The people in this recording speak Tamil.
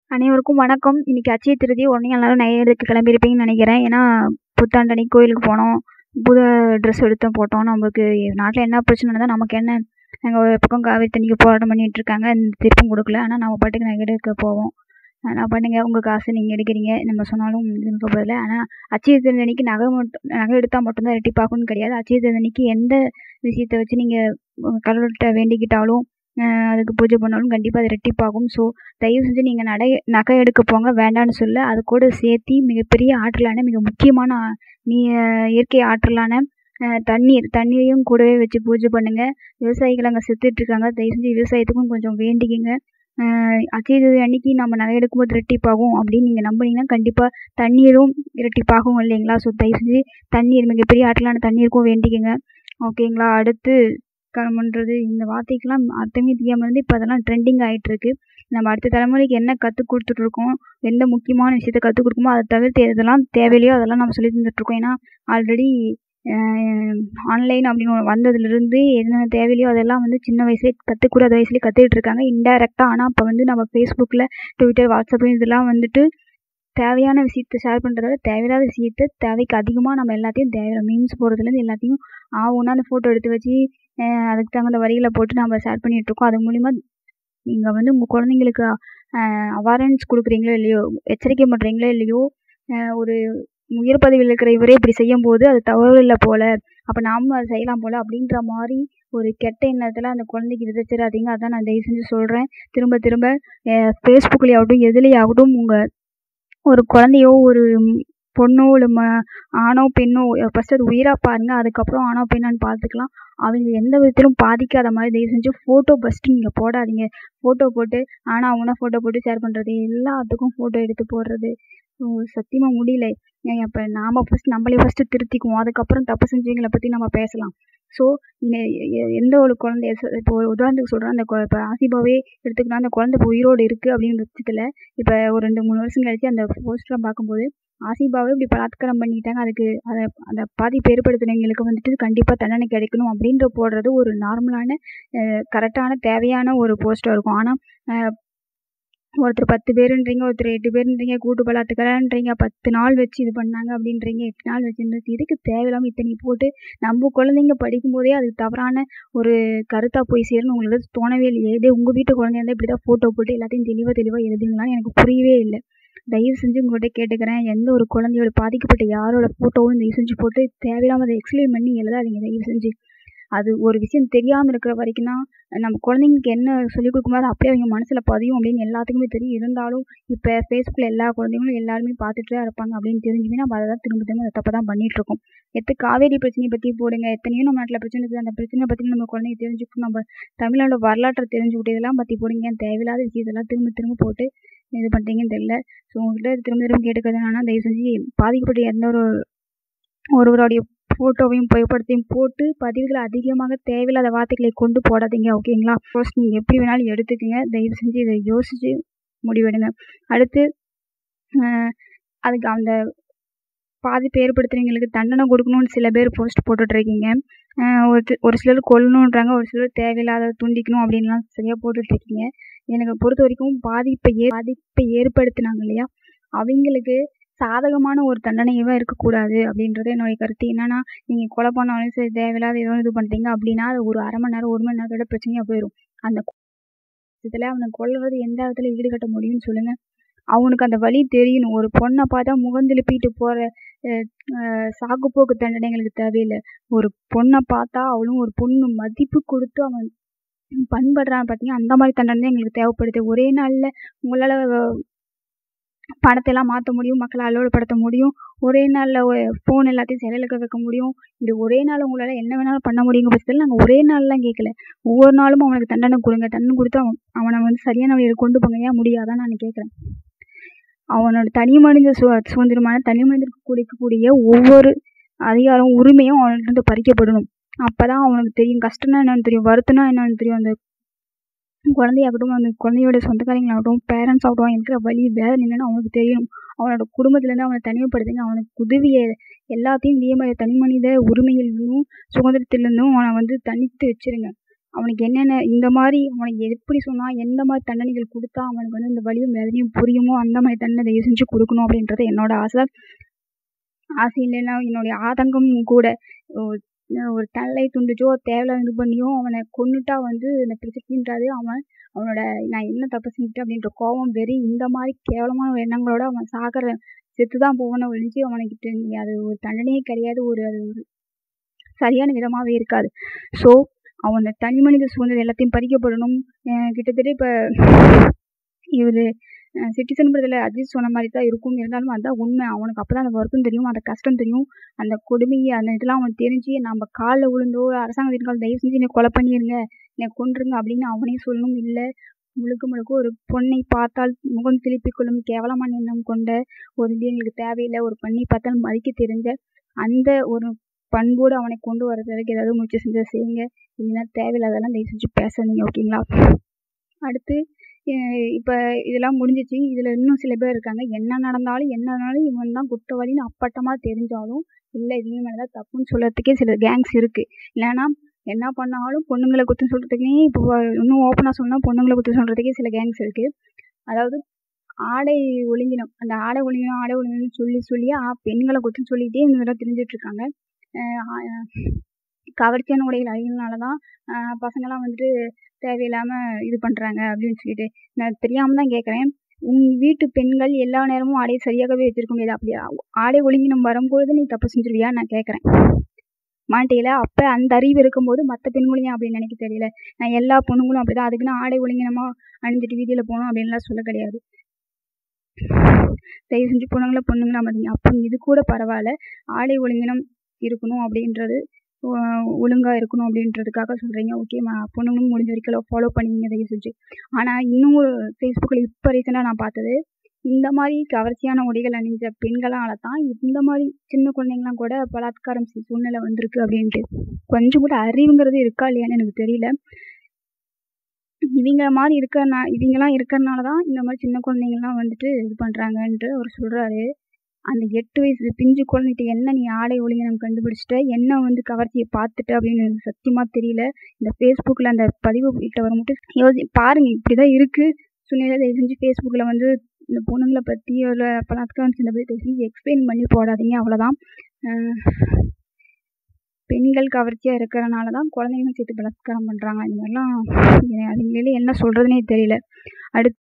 அனைவருக்கும் வணக்கம் இன்னைக்கு அட்சய திருதி உடனே எல்லாரும் நகை எடுக்க கிளம்பியிருப்பீங்கன்னு நினைக்கிறேன் ஏன்னா புத்தாண்டு அன்னைக்கு கோயிலுக்கு போனோம் புது ட்ரெஸ் எடுத்தோம் போட்டோம் நமக்கு நாட்டில் என்ன பிரச்சனை நடந்தால் நமக்கு என்ன நாங்கள் ஒரு பக்கம் காவேரி தண்ணிக்கு போராட்டம் பண்ணிகிட்டு இருக்காங்க திருப்பும் கொடுக்கல ஆனால் நம்ம பாட்டுக்கு நகை எடுக்க போவோம் அதெல்லாம் பண்ணுங்கள் உங்கள் காசு நீங்கள் எடுக்கிறீங்க நம்ம சொன்னாலும் எதுவும் சொல்கிறதில்ல ஆனால் அட்சய திருதி அன்னைக்கு நகை மட்டும் நகை எடுத்தால் மட்டும்தான் ரெட்டிப்பாகும்னு கிடையாது அட்சய திருதி அன்னைக்கு எந்த விஷயத்தை வச்சு நீங்கள் கடவுள்கிட்ட வேண்டிக்கிட்டாலும் அதுக்கு பூஜை பண்ணாலும் கண்டிப்பாக அது ரெட்டிப்பாகும் ஸோ தயவு செஞ்சு நீங்கள் நடை நகை எடுக்க போங்க வேண்டான்னு சொல்ல அது கூட சேர்த்தி மிகப்பெரிய ஆற்றலான மிக முக்கியமான நீ இயற்கை ஆற்றலான தண்ணீர் தண்ணீரையும் கூடவே வச்சு பூஜை பண்ணுங்கள் விவசாயிகள் அங்கே செத்துட்ருக்காங்க தயவு செஞ்சு விவசாயத்துக்கும் கொஞ்சம் வேண்டிக்கங்க அட்சய திருதி அன்னைக்கு நம்ம நகை எடுக்கும்போது ரெட்டிப்பாகும் அப்படின்னு நீங்கள் நம்புனீங்கன்னா கண்டிப்பாக தண்ணீரும் இரட்டிப்பாகும் இல்லைங்களா ஸோ தயவு செஞ்சு தண்ணீர் மிகப்பெரிய ஆற்றலான தண்ணீருக்கும் வேண்டிக்கங்க ஓகேங்களா அடுத்து கர்மன்றது இந்த வார்த்தைக்கெல்லாம் அர்த்தமே தெரியாமல் இருந்து இப்போ அதெல்லாம் ட்ரெண்டிங் ஆகிட்டுருக்கு நம்ம அடுத்த தலைமுறைக்கு என்ன கற்றுக் கொடுத்துட்ருக்கோம் எந்த முக்கியமான விஷயத்த கற்றுக் கொடுக்கமோ அதை தவிர்த்து எதெல்லாம் தேவையில்லையோ அதெல்லாம் நம்ம சொல்லி தந்துட்டுருக்கோம் ஏன்னா ஆல்ரெடி ஆன்லைன் அப்படின்னு ஒன்று வந்ததுலேருந்து என்னென்ன தேவையில்லையோ அதெல்லாம் வந்து சின்ன வயசுலேயே கற்றுக்கூடாத வயசுலேயே கற்றுக்கிட்டு இருக்காங்க இன்டெரக்டாக ஆனால் இப்போ வந்து நம்ம ஃபேஸ்புக்கில் ட்விட்டர் வாட்ஸ்அப்பு இதெல்லாம் வந்துட்டு தேவையான விஷயத்த ஷேர் பண்ணுறத தேவையில்லாத விஷயத்த தேவைக்கு அதிகமாக நம்ம எல்லாத்தையும் தேவையில்ல மீம்ஸ் போடுறதுலேருந்து எல்லாத்தையும் ஆ ஒன்றா அந்த ஃபோட்டோ எடுத்து வச்சு அதுக்கு தகுந்த வரிகளை போட்டு நம்ம ஷேர் பண்ணிகிட்ருக்கோம் அது மூலிமா நீங்கள் வந்து உங்கள் குழந்தைங்களுக்கு அவேர்னஸ் கொடுக்குறீங்களோ இல்லையோ எச்சரிக்கை பண்ணுறீங்களோ இல்லையோ ஒரு உயர் பதவியில் இருக்கிற இவரே இப்படி செய்யும் போது அது தவறு இல்லை போல் அப்போ நாமளும் அதை செய்யலாம் போல் அப்படின்ற மாதிரி ஒரு கெட்ட எண்ணத்தில் அந்த குழந்தைக்கு விதைச்சிடாதீங்க அதான் நான் தயவு செஞ்சு சொல்கிறேன் திரும்ப திரும்ப ஃபேஸ்புக்லேயாகட்டும் எதுலேயாகட்டும் உங்கள் ஒரு குழந்தையோ ஒரு பொண்ணோ இல்லை ம ஆணோ பெண்ணோ ஃபஸ்ட்டு அது உயிராக பாருங்கள் அதுக்கப்புறம் ஆணோ பெண்ணான்னு பார்த்துக்கலாம் அவங்க எந்த விதத்திலும் பாதிக்காத மாதிரி தயவு செஞ்சு ஃபோட்டோ ஃபஸ்ட்டு நீங்கள் போடாதீங்க ஃபோட்டோ போட்டு ஆனால் அவனா ஃபோட்டோ போட்டு ஷேர் பண்ணுறது எல்லாத்துக்கும் ஃபோட்டோ எடுத்து போடுறது சத்தியமாக முடியல இப்போ நாம் ஃபஸ்ட் நம்மளே ஃபஸ்ட்டு திருத்திக்குவோம் அதுக்கப்புறம் தப்பு செஞ்சவங்களை பற்றி நம்ம பேசலாம் ஸோ எந்த ஒரு குழந்தை இப்போ ஒரு உதாரணத்துக்கு சொல்கிறேன் அந்த இப்போ ஆசிபாவே எடுத்துக்கிட்டா அந்த குழந்தை இப்போ உயிரோடு இருக்குது அப்படின்ற பட்சத்தில் இப்போ ஒரு ரெண்டு மூணு வருஷம் கழிச்சு அந்த போஸ்டரை பார்க்கும்போது ஆசிபாவே இப்படி பலாத்காரம் பண்ணிட்டாங்க அதுக்கு அதை அந்த பாதிப்பு ஏற்படுத்தினவங்களுக்கு வந்துட்டு கண்டிப்பாக தண்டனை கிடைக்கணும் அப்படின்ற போடுறது ஒரு நார்மலான கரெக்டான தேவையான ஒரு போஸ்ட்டாக இருக்கும் ஆனால் ஒருத்தர் பத்து பேருன்றீங்க ஒருத்தர் எட்டு பேருன்றீங்க கூட்டு பலாத்துக்காரன்றீங்க பத்து நாள் வச்சு இது பண்ணாங்க அப்படின்றீங்க எட்டு நாள் வச்சுருந்தது இதுக்கு தேவையில்லாமல் இத்தனை போட்டு நம்ம குழந்தைங்க படிக்கும்போதே அது தவறான ஒரு கருத்தாக போய் சேரணும் உங்களுக்கு தோணவே இல்லையே இதே உங்கள் வீட்டு குழந்தைய இருந்தால் இப்படி தான் ஃபோட்டோ போட்டு எல்லாத்தையும் தெளிவாக தெளிவாக எழுதுங்களான்னு எனக்கு புரியவே இல்லை தயவு செஞ்சு உங்கள்கிட்ட கேட்டுக்கிறேன் எந்த ஒரு குழந்தையோட பாதிக்கப்பட்ட யாரோட ஃபோட்டோவும் தயவு செஞ்சு போட்டு தேவையில்லாமல் அதை எக்ஸ்பிளைன் பண்ணி எழுதாதீங்க தயவு செஞ்சு அது ஒரு விஷயம் தெரியாமல் இருக்கிற வரைக்கும் தான் நம்ம குழந்தைங்களுக்கு என்ன சொல்லிக் கொடுக்கும்போது அப்படியே அவங்க மனசில் பதியும் அப்படின்னு எல்லாத்துக்குமே தெரியும் இருந்தாலும் இப்போ ஃபேஸ்புக்கில் எல்லா குழந்தைங்களும் எல்லாருமே பார்த்துட்டு தான் இருப்பாங்க அப்படின்னு தெரிஞ்சுமே நம்ம அதை தான் திரும்ப திரும்ப அதை தப்பை தான் பண்ணிகிட்ருக்கோம் எத்து காவேரி பிரச்சனையை பற்றி போடுங்க எத்தனையோ நம்ம நாட்டில் பிரச்சனை இருக்குது அந்த பிரச்சனை பற்றி நம்ம குழந்தைங்க தெரிஞ்சுக்கணும் நம்ம தமிழ்நாடு வரலாற்றை தெரிஞ்சுக்கிட்டு இதெல்லாம் பற்றி போடுங்க தேவையில்லாத விஷயத்தெல்லாம் திரும்ப திரும்ப போட்டு இது பண்ணுறீங்கன்னு தெரியல ஸோ உங்கள்கிட்ட திரும்ப திரும்ப கேட்டுக்கிறது என்னன்னா தயவு செஞ்சு பாதிக்கப்பட்ட எந்த ஒரு ஒருவருடைய ஃபோட்டோவையும் புகைப்படத்தையும் போட்டு பதிவுகளை அதிகமாக தேவையில்லாத வார்த்தைகளை கொண்டு போடாதீங்க ஓகேங்களா ஃபர்ஸ்ட் நீங்கள் எப்படி வேணாலும் எடுத்துக்கோங்க தயவு செஞ்சு இதை யோசித்து முடிவெடுங்க அடுத்து அதுக்கு அந்த பாதிப்பு ஏற்படுத்துறவங்களுக்கு தண்டனை கொடுக்கணும்னு சில பேர் போஸ்ட் போட்டுட்ருக்கீங்க ஒரு ஒரு சிலர் கொல்லணுன்றாங்க ஒரு சிலர் தேவையில்லாத துண்டிக்கணும் அப்படின்லாம் சரியாக போட்டுட்ருக்கீங்க எனக்கு பொறுத்த வரைக்கும் பாதிப்பை ஏ பாதிப்பை ஏற்படுத்தினாங்க இல்லையா அவங்களுக்கு சாதகமான ஒரு தண்டனையவே இருக்கக்கூடாது அப்படின்றது என்னுடைய கருத்து என்னன்னா நீங்கள் கொலை பண்ணாலும் சரி தேவையில்லாத ஏதோ இது பண்ணுறீங்க அப்படின்னா அது ஒரு அரை மணி நேரம் ஒரு மணி நேரத்தோட பிரச்சனையாக போயிடும் அந்த இதில் அவனை கொல்லுறது எந்த இடத்துல ஈடுகட்ட முடியும்னு சொல்லுங்கள் அவனுக்கு அந்த வழி தெரியணும் ஒரு பொண்ணை பார்த்தா முகந்தெழுப்பிட்டு போகிற சாக்குப்போக்கு தண்டனைகளுக்கு தேவையில்லை ஒரு பொண்ணை பார்த்தா அவளும் ஒரு பொண்ணு மதிப்பு கொடுத்து அவன் பண்படுறான் பார்த்தீங்கன்னா அந்த மாதிரி தண்டனை தான் எங்களுக்கு தேவைப்படுது ஒரே நாளில் உங்களால் பணத்தையெல்லாம் மாற்ற முடியும் மக்களை அலுவலப்படுத்த முடியும் ஒரே நாளில் ஃபோன் எல்லாத்தையும் செயலிழக்க வைக்க முடியும் இது ஒரே நாள் உங்களால் என்ன வேணாலும் பண்ண முடியுங்க பட்சத்தில் நாங்கள் ஒரே நாள்லாம் கேட்கல ஒவ்வொரு நாளும் அவனுக்கு தண்டனை கொடுங்க தண்டனை கொடுத்து அவன் அவனை வந்து சரியான வழியில் கொண்டு போங்க ஏன் முடியாதான்னு நான் கேட்குறேன் அவனோட தனி மனித சு சுதந்திரமான தனி மனிதருக்கு கொடுக்கக்கூடிய ஒவ்வொரு அதிகாரம் உரிமையும் அவன்கிட்ட பறிக்கப்படணும் அப்போ தான் அவனுக்கு தெரியும் கஷ்டம்னா என்னென்னு தெரியும் வருத்தம்னா என்னென்னு தெரியும் அந்த குழந்தையாகட்டும் அந்த குழந்தையோட சொந்தக்காரங்களாகட்டும் பேரண்ட்ஸ் ஆகட்டும் இருக்கிற வழி வேதனை என்னன்னு அவனுக்கு தெரியணும் அவனோட குடும்பத்துலேருந்து அவனை தனிமைப்படுத்துங்க அவனுக்கு உதவிய எல்லாத்தையும் இதே மாதிரி தனி மனித உரிமையிலிருந்தும் சுதந்திரத்திலிருந்தும் அவனை வந்து தனித்து வச்சிருங்க அவனுக்கு என்னென்ன இந்த மாதிரி அவனுக்கு எப்படி சொன்னால் எந்த மாதிரி தண்டனைகள் கொடுத்தா அவனுக்கு வந்து இந்த வலியும் வேதனையும் புரியுமோ அந்த மாதிரி தண்டனை தயவு செஞ்சு கொடுக்கணும் அப்படின்றது என்னோட ஆசை ஆசை இல்லைன்னா என்னுடைய ஆதங்கமும் கூட ஒரு தலை துண்டிச்சோ தேவையில்லாத இது பண்ணியோ அவனை கொன்னுட்டா வந்து என்னை பிரச்சனைன்றாது அவன் அவனோட நான் என்ன தப்பு செஞ்சுட்டேன் அப்படின்ற கோபம் வெறி இந்த மாதிரி கேவலமான எண்ணங்களோட அவன் சாகிற செத்து தான் போவானே ஒழிஞ்சு அவனுக்கிட்ட அது ஒரு தண்டனையே கிடையாது ஒரு அது ஒரு சரியான விதமாகவே இருக்காது ஸோ அவன் தனி மனித சுதந்திரம் எல்லாத்தையும் பறிக்கப்படணும் கிட்டத்தட்ட இப்போ இவர் சிட்டிசன் படத்தில் அஜித் சொன்ன மாதிரி தான் இருக்கும் இருந்தாலும் அதுதான் உண்மை அவனுக்கு அப்போ தான் அந்த வருத்தம் தெரியும் அந்த கஷ்டம் தெரியும் அந்த கொடுமையை அந்த இதெல்லாம் அவன் தெரிஞ்சு நம்ம காலில் விழுந்தோ அரசாங்கத்தின் கால் தயவு செஞ்சு என்னை கொலை பண்ணிடுங்க என்னை கொன்றுங்க அப்படின்னு அவனே சொல்லணும் இல்லை முழுக்க முழுக்க ஒரு பொண்ணை பார்த்தால் முகம் திருப்பிக் கொள்ளும் கேவலமான எண்ணம் கொண்ட ஒரு இது எங்களுக்கு தேவையில்லை ஒரு பெண்ணை பார்த்தால் மதிக்க தெரிஞ்ச அந்த ஒரு பண்போடு அவனை கொண்டு வரதுக்கு ஏதாவது முயற்சி செஞ்சு செய்யுங்க இல்லைன்னா தேவையில்லாதெல்லாம் தயவு செஞ்சு பேசாதீங்க ஓகேங்களா அடுத்து இப்போ இதெல்லாம் முடிஞ்சிச்சு இதில் இன்னும் சில பேர் இருக்காங்க என்ன நடந்தாலும் என்ன நடந்தாலும் இவன் தான் குற்றவாளின்னு அப்பட்டமாக தெரிஞ்சாலும் இல்லை இவங்க மேலே தான் தப்புன்னு சொல்கிறதுக்கே சில கேங்ஸ் இருக்குது இல்லைன்னா என்ன பண்ணாலும் பொண்ணுங்களை குற்றம் சொல்கிறதுக்கே இப்போ இன்னும் ஓப்பனாக சொன்னால் பொண்ணுங்களை குற்றம் சொல்கிறதுக்கே சில கேங்ஸ் இருக்குது அதாவது ஆடை ஒழுங்கினம் அந்த ஆடை ஒழுங்கினம் ஆடை ஒழுங்கினம்னு சொல்லி சொல்லி பெண்களை குற்றம் சொல்லிகிட்டே இந்த தடவை தெரிஞ்சிட்ருக்காங்க கவர்ச்சியான உடைகள் அணிகிறதுனால தான் பசங்கள்லாம் வந்துட்டு தேவையில்லாமல் இது பண்ணுறாங்க அப்படின்னு சொல்லிட்டு நான் தெரியாமல் தான் கேட்குறேன் உன் வீட்டு பெண்கள் எல்லா நேரமும் ஆடையை சரியாகவே வச்சுருக்க முடியாது அப்படி ஆடை ஒழுங்கினம் வரும்பொழுது நீ தப்பு செஞ்சிருவியா நான் கேட்குறேன் மாட்டேல அப்போ அந்த அறிவு இருக்கும்போது மற்ற பெண்களையும் அப்படின்னு நினைக்க தெரியல நான் எல்லா பொண்ணுங்களும் அப்படி தான் அதுக்குன்னு ஆடை ஒழுங்கினமாக அணிஞ்சிட்டு வீதியில் போகணும் அப்படின்லாம் சொல்ல கிடையாது தயவு செஞ்சு பொண்ணுங்களை பொண்ணுங்களா மாட்டீங்க அப்போ இது கூட பரவாயில்ல ஆடை ஒழுங்கினம் இருக்கணும் அப்படின்றது ஒழுங்காக இருக்கணும் அப்படின்றதுக்காக சொல்கிறீங்க ஓகே பொண்ணுங்களும் முடிஞ்ச வரைக்கும் ஃபாலோ பண்ணிங்க தயவு செஞ்சு ஆனால் இன்னும் ஒரு ஃபேஸ்புக்கில் இப்போ ரீசெண்டாக நான் பார்த்தது இந்த மாதிரி கவர்ச்சியான உடைகள் அணிஞ்ச பெண்களால் தான் இந்த மாதிரி சின்ன குழந்தைங்களாம் கூட பலாத்காரம் செய்ய சூழ்நிலை வந்திருக்கு அப்படின்ட்டு கொஞ்சம் கூட அறிவுங்கிறது இருக்கா இல்லையான்னு எனக்கு தெரியல இவங்க மாதிரி இருக்கிறனா இவங்கெல்லாம் இருக்கிறனால தான் இந்த மாதிரி சின்ன குழந்தைங்கள்லாம் வந்துட்டு இது பண்ணுறாங்கன்ட்டு அவர் சொல்கிறாரு அந்த எட்டு வயசு பிஞ்சு குழந்தைகிட்ட என்ன நீ ஆடை ஒழுங்கினம் கண்டுபிடிச்சிட்ட என்ன வந்து கவர்ச்சியை பார்த்துட்ட அப்படின்னு எனக்கு சத்தியமாக தெரியல இந்த ஃபேஸ்புக்கில் அந்த பதிவு கிட்ட வர மட்டும் யோசி பாருங்கள் இப்படி தான் இருக்குது சுனிதா தயவு செஞ்சு ஃபேஸ்புக்கில் வந்து இந்த பொண்ணுங்களை பற்றி அதில் பலாத்காரம் சின்ன பேர் தயவு செஞ்சு எக்ஸ்பிளைன் பண்ணி போடாதீங்க அவ்வளோதான் பெண்கள் கவர்ச்சியாக இருக்கிறனால தான் குழந்தைங்களும் சேர்த்து பலாத்காரம் பண்ணுறாங்க இந்த மாதிரிலாம் அதுங்களுக்கு என்ன சொல்கிறதுனே தெரியல அடுத்து